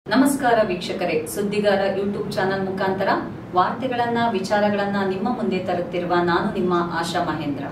ನಮಸ್ಕಾರ ವೀಕ್ಷಕರೇ ಸುದ್ದಿಗಾರ YouTube channel ಮುಖಾಂತರ ವಾರ್ತೆಗಳನ್ನ ವಿಚಾರಗಳನ್ನ ನಿಮ್ಮ ಮುಂದೆ ತರುತ್ತಿರುವ ನಾನು ನಿಮ್ಮ ಆಶಾ ಮಹೇಂದ್ರ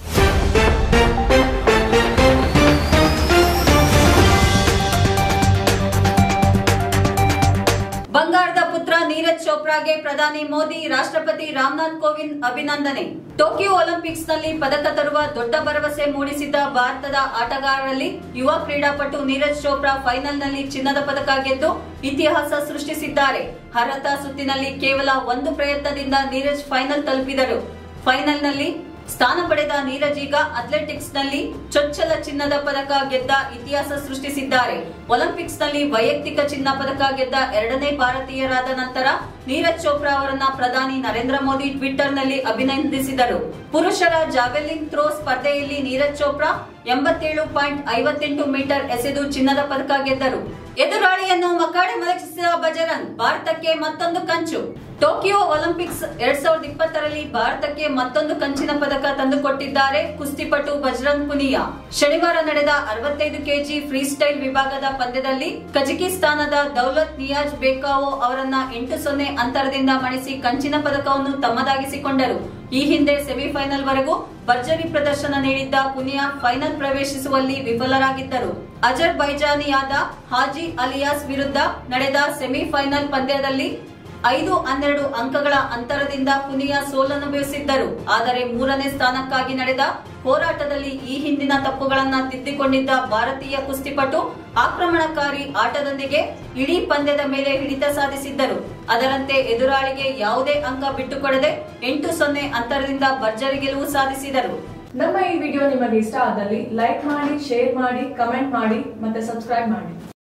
ಬಂಗಾರದ ಪುತ್ರ ನೀರಜ್ ಚೋಪ್ರಾಗೆ ಪ್ರಧಾನಿ ಮೋದಿ ರಾಷ್ಟ್ರಪತಿ ರಾಮನಾಥ್ ಕೋವಿಂದ್ ಅಭಿನಂದನೆ ಟೋಕಿಯೋ ಒಲಿಂಪಿಕ್ಸ್ ನಲ್ಲಿ ಪದಕ ತರುವ ದೊಡ್ಡ ಭರವಸೆ ಮೂಡಿಸಿದ್ದ ಭಾರತದ ಆಟಗಾರರಲ್ಲಿ ಯುವ ಕ್ರೀಡಾಪಟು ನೀರಜ್ ಚೋಪ್ರಾ ಫೈನಲ್ ನಲ್ಲಿ ಚಿನ್ನದ ಪದಕ ಗೆದ್ದು ಇತಿಹಾಸ ಸೃಷ್ಟಿಸಿದ್ದಾರೆ ಅರ್ಹತಾ ಸುತ್ತಿನಲ್ಲಿ ಕೇವಲ ಒಂದು ಪ್ರಯತ್ನದಿಂದ ನೀರಜ್ ಫೈನಲ್ ತಲುಪಿದರು ಫೈನಲ್ ನಲ್ಲಿ ಸ್ಥಾನ ಪಡೆದ ನೀರಜ್ ಈಗ ಅಥ್ಲೆಟಿಕ್ಸ್ ನಲ್ಲಿ ಚೊಚ್ಚಲ ಚಿನ್ನದ ಪದಕ ಗೆದ್ದ ಇತಿಹಾಸ ಸೃಷ್ಟಿಸಿದ್ದಾರೆ ಒಲಿಂಪಿಕ್ಸ್ ನಲ್ಲಿ ವೈಯಕ್ತಿಕ ಚಿನ್ನ ಪದಕ ಗೆದ್ದ ಎರಡನೇ ಭಾರತೀಯರಾದ ನಂತರ ನೀರಜ್ ಚೋಪ್ರಾ ಅವರನ್ನ ಪ್ರಧಾನಿ ನರೇಂದ್ರ ಮೋದಿ ಟ್ವಿಟರ್ ನಲ್ಲಿ ಅಭಿನಂದಿಸಿದರು ಪುರುಷರ ಜಾವೆಲಿನ್ ಥ್ರೋ ಸ್ಪರ್ಧೆಯಲ್ಲಿ ನೀರಜ್ ಚೋಪ್ರಾ ಎಂಬತ್ತೇಳು ಪಾಯಿಂಟ್ ಐವತ್ತೆಂಟು ಮೀಟರ್ ಎಸೆದು ಚಿನ್ನದ ಪದಕ ಗೆದ್ದರು ಎದುರಾಳಿಯನ್ನು ಮಕಾಡೆ ಮಲಗಿಸಿದ ಬಜರಂಗ್ ಭಾರತಕ್ಕೆ ಮತ್ತೊಂದು ಕಂಚು ಟೋಕಿಯೋ ಒಲಿಂಪಿಕ್ಸ್ ಎರಡ್ ಸಾವಿರದ ಇಪ್ಪತ್ತರಲ್ಲಿ ಭಾರತಕ್ಕೆ ಮತ್ತೊಂದು ಕಂಚಿನ ಪದಕ ತಂದುಕೊಟ್ಟಿದ್ದಾರೆ ಕುಸ್ತಿಪಟು ಬಜರಂಗ್ ಪುನಿಯಾ ಶನಿವಾರ ನಡೆದ ಅರವತ್ತೈದು ಕೆಜಿ ಫ್ರೀ ಸ್ಟೈಲ್ ವಿಭಾಗದ ಪಂದ್ಯದಲ್ಲಿ ಕಜಕಿಸ್ತಾನದ ದೌಲತ್ ನಿಯಾಜ್ ಬೇಕಾವೋ ಅವರನ್ನ ಎಂಟು ಸೊನ್ನೆ ಅಂತರದಿಂದ ಮಣಿಸಿ ಕಂಚಿನ ಪದಕವನ್ನು ತಮ್ಮದಾಗಿಸಿಕೊಂಡರು ಈ ಹಿಂದೆ ಸೆಮಿಫೈನಲ್ ವರೆಗೂ ಭರ್ಜರಿ ಪ್ರದರ್ಶನ ನೀಡಿದ್ದ ಪುನಿಯಾ ಫೈನಲ್ ಪ್ರವೇಶಿಸುವಲ್ಲಿ ವಿಫಲರಾಗಿದ್ದರು ಅಜರ್ ಬೈಜಾನಿಯಾದ ಹಾಜಿ ಅಲಿಯಾಸ್ ವಿರುದ್ಧ ನಡೆದ ಸೆಮಿಫೈನಲ್ ಪಂದ್ಯದಲ್ಲಿ ಐದು ಹನ್ನೆರಡು ಅಂಕಗಳ ಅಂತರದಿಂದ ಪುನಿಯಾ ಸೋಲನುಭವಿಸಿದ್ದರು ಆದರೆ ಮೂರನೇ ಸ್ಥಾನಕ್ಕಾಗಿ ನಡೆದ ಹೋರಾಟದಲ್ಲಿ ಈ ಹಿಂದಿನ ತಪ್ಪುಗಳನ್ನ ತಿದ್ದಿಕೊಂಡಿದ್ದ ಭಾರತೀಯ ಕುಸ್ತಿಪಟು ಆಕ್ರಮಣಕಾರಿ ಆಟದೊಂದಿಗೆ ಇಡೀ ಪಂದ್ಯದ ಮೇಲೆ ಹಿಡಿತ ಸಾಧಿಸಿದ್ದರು ಅದರಂತೆ ಎದುರಾಳಿಗೆ ಯಾವುದೇ ಅಂಕ ಬಿಟ್ಟುಕೊಡದೆ ಎಂಟು ಸೊನ್ನೆ ಅಂತರದಿಂದ ಭರ್ಜರಿ ಗೆಲುವು ಸಾಧಿಸಿದರು ನಮ್ಮ ಈ ವಿಡಿಯೋ ನಿಮಗೆ ಇಷ್ಟ ಆದಲ್ಲಿ ಲೈಕ್ ಮಾಡಿ ಶೇರ್ ಮಾಡಿ ಕಮೆಂಟ್ ಮಾಡಿ ಮತ್ತೆ ಸಬ್ಸ್ಕ್ರೈಬ್ ಮಾಡಿ